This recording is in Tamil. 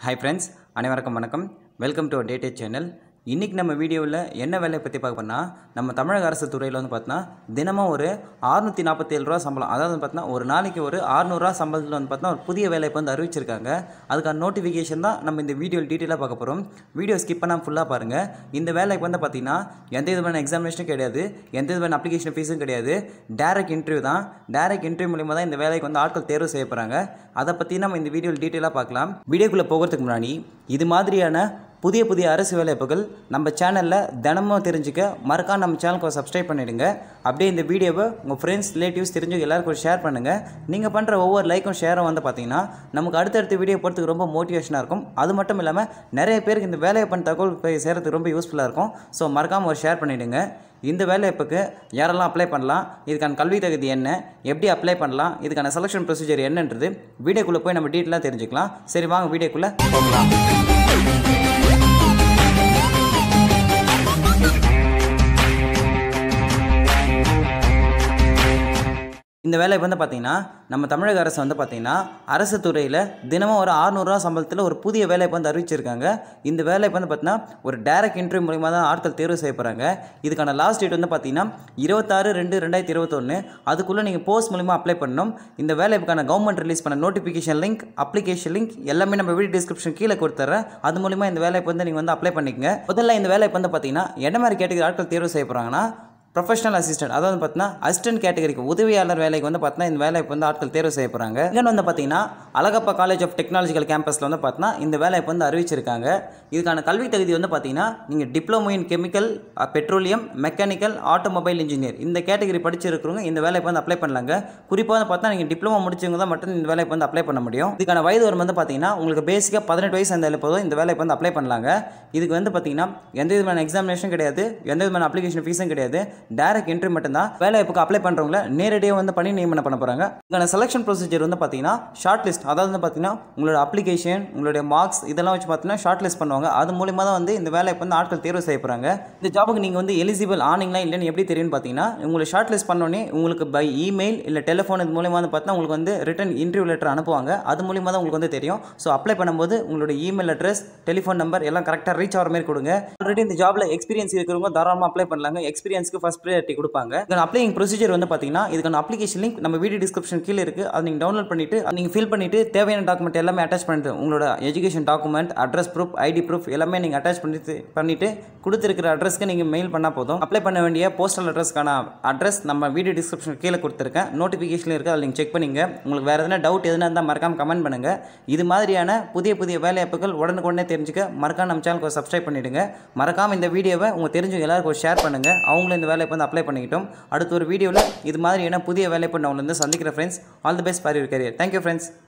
ஹாய் ஃப்ரெண்ட்ஸ் அனைவருக்கும் வணக்கம் வெல்கம் டு டேட்டே சேனல் இன்றைக்கி நம்ம வீடியோவில் என்ன வேலையை பற்றி பார்க்க போனால் நம்ம தமிழக அரசு துறையில் வந்து பார்த்தோன்னா தினமும் ஒரு அறுநூற்றி நாற்பத்தேழு ரூபா சம்பளம் அதாவது வந்து பார்த்தோன்னா ஒரு நாளைக்கு ஒரு அறுநூறுவா சம்பளத்தில் வந்து பார்த்தோன்னா ஒரு புதிய வேலை இப்போ வந்து அறிவிச்சிருக்காங்க அதுக்கான நோட்டிஃபிகேஷன் தான் நம்ம இந்த வீடியோ டீட்டெயிலாக பார்க்க போகிறோம் வீடியோ ஸ்கிப் பண்ணாமல் ஃபுல்லாக பாருங்கள் இந்த வேலைக்கு வந்து பார்த்தீங்கன்னா எந்த விதமான எக்ஸாமினேஷனும் கிடையாது எந்த விதமான அப்ளிகேஷன் ஃபீஸும் கிடையாது டேரக்ட் இன்டர்வியூ தான் டேரக்ட் இன்டர்வியூ மூலிமா தான் இந்த வேலைக்கு வந்து ஆட்கள் தேர்வு செய்ய போகிறாங்க அதை பற்றி நம்ம இந்த வீடியோவில் டீட்டெயிலாக பார்க்கலாம் வீடியோக்குள்ளே போகிறதுக்கு முன்னாடி இது மாதிரியான புதிய புதிய அரசு வேலைவாய்ப்புகள் நம்ம சேனலில் தினமும் தெரிஞ்சுக்க மறக்காம நம்ம சேனலுக்கு சப்ஸ்கிரைப் பண்ணிடுங்க அப்படியே இந்த வீடியோவை உங்கள் ஃப்ரெண்ட்ஸ் ரிலேட்டிவ்ஸ் தெரிஞ்சு எல்லாருக்கும் ஷேர் பண்ணுங்கள் நீங்கள் பண்ணுற ஒவ்வொரு லைக்கும் ஷேரும் வந்து பார்த்தீங்கன்னா நமக்கு அடுத்தடுத்த வீடியோ போகிறதுக்கு ரொம்ப மோட்டிவேஷனாக இருக்கும் அது மட்டும் இல்லாமல் நிறைய பேருக்கு இந்த வேலையை பண்ண தகவல் போய் சேரத்துக்கு ரொம்ப யூஸ்ஃபுல்லாக இருக்கும் ஸோ மறக்காமல் ஒரு ஷேர் பண்ணிவிடுங்க இந்த வேலைவாய்ப்புக்கு யாரெல்லாம் அப்ளை பண்ணலாம் இதுக்கான கல்வி தகுதி என்ன எப்படி அப்ளை பண்ணலாம் இதுக்கான செலெக்ஷன் ப்ரொசீஜர் என்னன்றது வீடியோக்குள்ளே போய் நம்ம டீட்டெயிலாக தெரிஞ்சுக்கலாம் சரி வாங்க வீடியோக்குள்ளே போகலாம் இந்த வேலை வந்து பார்த்தீங்கன்னா நம்ம தமிழக அரசு வந்து பார்த்தீங்கன்னா அரசு துறையில் தினமும் ஒரு அறுநூறுவா சம்பளத்தில் ஒரு புதிய வேலை வந்து அறிவிச்சிருக்காங்க இந்த வேலை வந்து பார்த்தீங்கன்னா ஒரு டேரக்ட் இன்டர்வியூ மூலிமா தான் ஆட்கள் தேர்வு செய்ய போகிறாங்க இதுக்கான லாஸ்ட் டேட் வந்து பார்த்தீங்கன்னா இருபத்தாறு ரெண்டு ரெண்டாயிரத்தி இருபத்தொன்று அதுக்குள்ளே நீங்கள் போஸ்ட் மூலிமா அப்ளை பண்ணணும் இந்த வேலைக்கான கவர்மெண்ட் ரிலீஸ் பண்ண நோட்டிஃபிகேஷன் லிங்க் அப்ளிகேஷன் லிங்க் எல்லாமே நம்ம வீடியோ டிஸ்கிரிப்ஷன் கீழே கொடுத்துட்றேன் அது மூலிமா இந்த வேலைக்கு வந்து நீங்கள் வந்து அப்ளை பண்ணிக்கங்க முதல்ல இந்த வேலைக்கு வந்து பார்த்தீங்கன்னா என்ன மாதிரி கேட்டகரி ஆட்கள் தேர்வு செய்ய போகிறாங்கன்னா ப்ரொஃபஷனல் அசிஸ்டன்ட் அதாவது பார்த்தீங்கன்னா அசிஸ்டன்ட் கேட்டகரிக்கு உதவியாளர் வேலைக்கு வந்து பார்த்தீங்கன்னா இந்த வேலைக்கு வந்து ஆட்கள் தேர்வு செய்ய போகிறாங்க இன்னொன்று வந்து பார்த்தீங்கன்னா அழகப்பா காலேஜ் ஆஃப் டெக்னாலஜிக்கல் கேம்பஸில் வந்து பார்த்தீங்கன்னா இந்த வேலைக்கு வந்து அறிவிச்சிருக்காங்க இதுக்கான கல்வி தகுதி வந்து பார்த்தீங்கன்னா நீங்கள் diploma in chemical petroleum mechanical automobile engineer இந்த கேட்டகரி படிச்சிருக்கிறவங்க இந்த வேலைக்கு வந்து அப்ளை பண்ணலாங்க குறிப்பாக வந்து பார்த்தா நீங்கள் டிப்ளமோ முடிச்சவங்க தான் மட்டும் இந்த வேலைக்கு வந்து அப்ளை பண்ண முடியும் இதுக்கான வயது வரும் வந்து பார்த்தீங்கன்னா உங்களுக்கு பேசிக்காக பதினெட்டு வயசு அந்த போதும் இந்த வேலைக்கு வந்து அப்ளை பண்ணலாங்க இதுக்கு வந்து பார்த்தீங்கன்னா எந்த விதமான எக்ஸாமினேஷன் கிடையாது எந்த விதமான அப்ளிகேஷன் ஃபீஸும் கிடையாது டேரக்ட் என்ட்ரி மட்டும்தான் வேலைவாய்ப்புக்கு அப்ளை பண்ணுறவங்கள நேரடியாக வந்து பண்ணி நியமனம் பண்ண போகிறாங்க இதுக்கான செலெக்ஷன் ப்ரொசீஜர் வந்து பார்த்தீங்கன்னா ஷார்ட் லிஸ்ட் அதாவது வந்து பார்த்தீங்கன்னா உங்களோட அப்ளிகேஷன் உங்களுடைய மார்க்ஸ் இதெல்லாம் வச்சு பார்த்தீங்கன்னா ஷார்ட் லிஸ்ட் பண்ணுவாங்க அது மூலிமா தான் வந்து இந்த வேலைக்கு வந்து ஆட்கள் தேர்வு செய்ய போகிறாங்க இந்த ஜாபுக்கு நீங்கள் வந்து எலிஜிபிள் ஆனீங்களா இல்லைன்னு எப்படி தெரியும்னு பார்த்தீங்கன்னா உங்களை ஷார்ட் லிஸ்ட் பண்ணோன்னே உங்களுக்கு பை இமெயில் இல்லை டெலிஃபோன் இது மூலிமா வந்து பார்த்தீங்கன்னா உங்களுக்கு வந்து ரிட்டன் இன்டர்வியூ லெட்டர் அனுப்புவாங்க அது மூலிமா தான் உங்களுக்கு வந்து தெரியும் ஸோ அப்ளை பண்ணும்போது உங்களோட இமெயில் அட்ரஸ் டெலிஃபோன் நம்பர் எல்லாம் கரெக்டாக ரீச் ஆகிற மாதிரி கொடுங்க ஆல்ரெடி இந்த ஜாப்ல எக்ஸ்பீரியன்ஸ் இருக்கிறவங்க தாராளமாக அப்ளை பண்ணலாங்க எக்ஸ்பீரியன்ஸ்க்கு ஃபஸ்ட் ப்ரையாரிட்டி கொடுப்பாங்க இதுக்கான அப்ளைங் ப்ரொசீஜர் வந்து பார்த்தீங்கன்னா இதுக்கான அப்ளிகேஷன் லிங்க் நம்ம வீடியோ டிஸ்கிரிப்ஷன் கீழே இருக்குது அதை நீங்கள் டவுன்லோட் பண்ணிட்டு நீங்கள் ஃபில் பண்ணிட்டு தேவையான டாக்குமெண்ட் எல்லாமே அட்டாச் பண்ணிட்டு உங்களோட education document address proof ID proof எல்லாமே நீங்கள் அட்டாச் பண்ணிட்டு பண்ணிட்டு கொடுத்துருக்கிற அட்ரஸ்க்கு நீங்கள் மெயில் பண்ணால் போதும் அப்ளை பண்ண வேண்டிய போஸ்டல் அட்ரஸ்க்கான அட்ரஸ் நம்ம வீடியோ டிஸ்கிரிப்ஷன் கீழே கொடுத்துருக்கேன் நோட்டிஃபிகேஷன் இருக்குது அதில் நீங்கள் செக் பண்ணிங்க உங்களுக்கு வேறு எதனா டவுட் எதுனா இருந்தால் மறக்காம கமெண்ட் பண்ணுங்கள் இது மாதிரியான புதிய புதிய வேலைவாய்ப்புகள் உடனுக்குடனே தெரிஞ்சுக்க மறக்காம நம்ம சேனலுக்கு சப்ஸ்கிரைப் பண்ணிவிடுங்க மறக்காம இந்த வீடியோவை உங்கள் தெரிஞ்சவங்க எல்லாருக்கும் ஷேர் பண்ணுங்கள் அவங்களும் இந்த வேலைக்கு வந்து அப்ளை பண்ணிக்கிட்டோம் அடுத்த ஒரு வீடியோவில் இது மாதிரியான புதிய வேலைப்பு நான் உங்களை வந்து சந்திக்கிற friends all the best for your career thank you friends